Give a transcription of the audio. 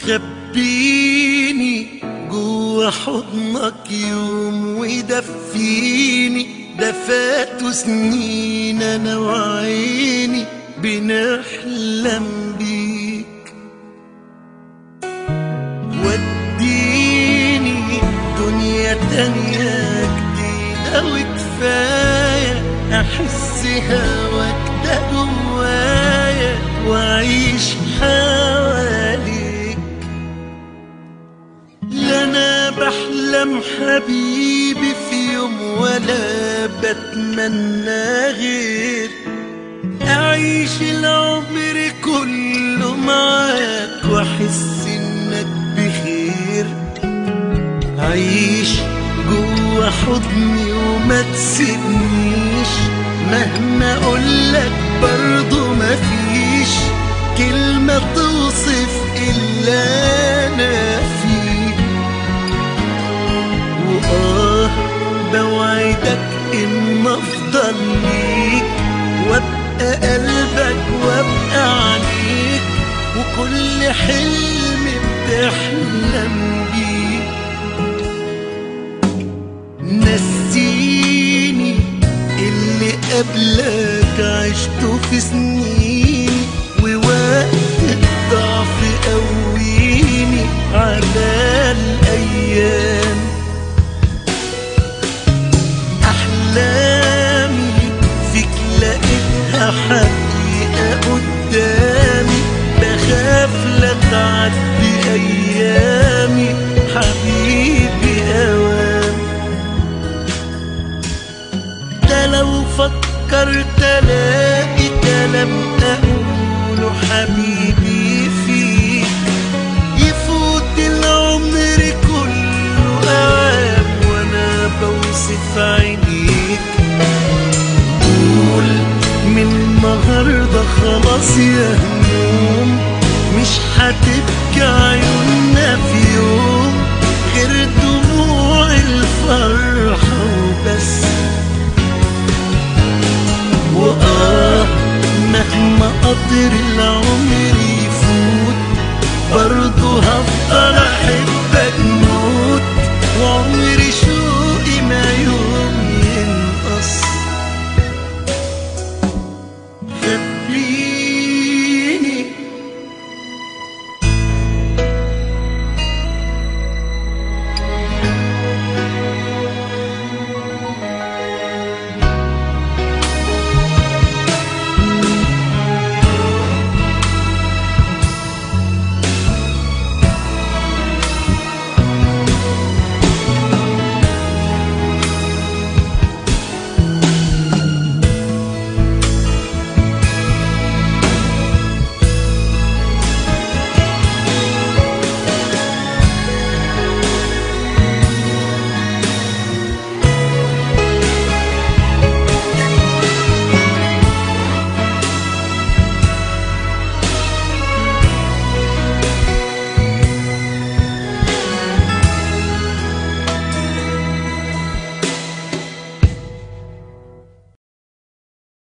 خبيني جوا حضنك يوم ودفيني ده فاتوا سنين انا وعيني بنحلم بيك وديني دنيا تانية جديدة وكفاية أحس هواك ده جوايا وأعيش حواليك لا أنا بحلم حبيبي في يوم ولا بتمنى غير أعيش العمر كله معاك وأحس إنك بخير عيش جوا حضني وما تسيبنيش مهما أقولك برضو مفيش كلمة توصف إلا أنا فيك وآه بوعدك إن أفضل ليك وأبقى قلبك وأبقى عليك وكل حلم بتحلم بيه نسيني اللي قبلك عشته في سنيني ووقت الضعف قويني على الأيام أحلامي فيك لقيتها حقيقة قدامي بخاف لا تعدي أيامي حبيبي أوام ده لو فكرت الاقي كلام اقوله حبيبي فيك يفوت العمر كله اوام وانا بوصف عينيك قول من النهارده خلاص يا